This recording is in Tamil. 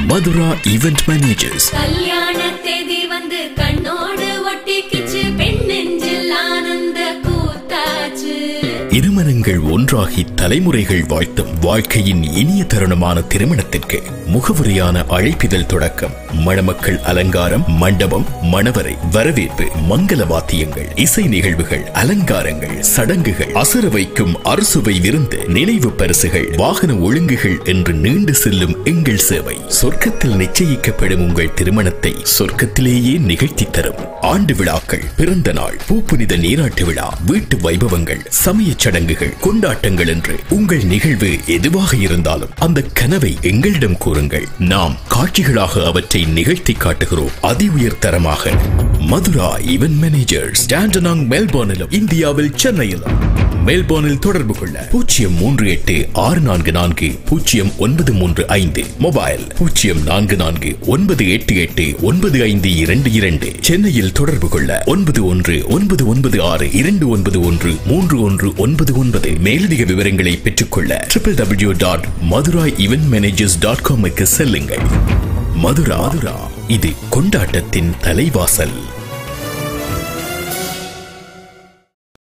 மதுரா ஈவென்ட் மேனேஜர்ஸ் கல்யாண தேதி வந்து கண்ணோடு ஒட்டிக்கிச்சு பெண் நெஞ்சில் ஆனந்த கூத்தாச்சு இருமனங்கள் ஒன்றாகி தலைமுறைகள் வாழ்த்தும் வாழ்க்கையின் இனிய தருணமான திருமணத்திற்கு முகவுரையான அழைப்பிதழ் தொடக்கம் மணமக்கள் அலங்காரம் மண்டபம் மணவரை வரவேற்பு மங்கள வாத்தியங்கள் இசை நிகழ்வுகள் அலங்காரங்கள் சடங்குகள் அசர வைக்கும் அறுசுவை விருந்து நினைவு பரிசுகள் வாகன ஒழுங்குகள் என்று நீண்டு செல்லும் எங்கள் சேவை சொர்க்கத்தில் நிச்சயிக்கப்படும் உங்கள் திருமணத்தை சொர்க்கத்திலேயே நிகழ்த்தி தரும் ஆண்டு விழாக்கள் பிறந்த நாள் பூப்புனித நீராட்டு விழா வீட்டு வைபவங்கள் சமயச் சடங்குகள் கொண்டாட்டங்கள் என்று உங்கள் நிகழ்வு எதுவாக இருந்தாலும் அந்த கனவை எங்களிடம் கூறுங்கள் நாம் காட்சிகளாக அவற்றை நிகழ்த்தி காட்டுகிறோம் அதி உயர் தரமாக மதுரா ஈவென்ட் மேனேஜர் ஸ்டாண்டனாங் மெல்போர்னிலும் இந்தியாவில் சென்னையிலும் மெல்போர்னில் தொடர்பு கொள்ள பூஜ்ஜியம் மூன்று எட்டு ஆறு நான்கு நான்கு பூஜ்ஜியம் ஒன்பது மூன்று ஐந்து மொபைல் பூஜ்ஜியம் நான்கு நான்கு ஒன்பது எட்டு எட்டு ஒன்பது ஐந்து இரண்டு இரண்டு சென்னையில் தொடர்பு கொள்ள ஒன்பது ஒன்று ஒன்பது ஒன்பது ஆறு இரண்டு ஒன்பது ஒன்று மூன்று ஒன்று ஒன்பது ஒன்பது மேலதிக விவரங்களை பெற்றுக்கொள்ள triple W dot Madura event managers dot காமுக்கு செல்லுங்கள் மதுரா மதுரா இது கொண்டாட்டத்தின் தலைவாசல்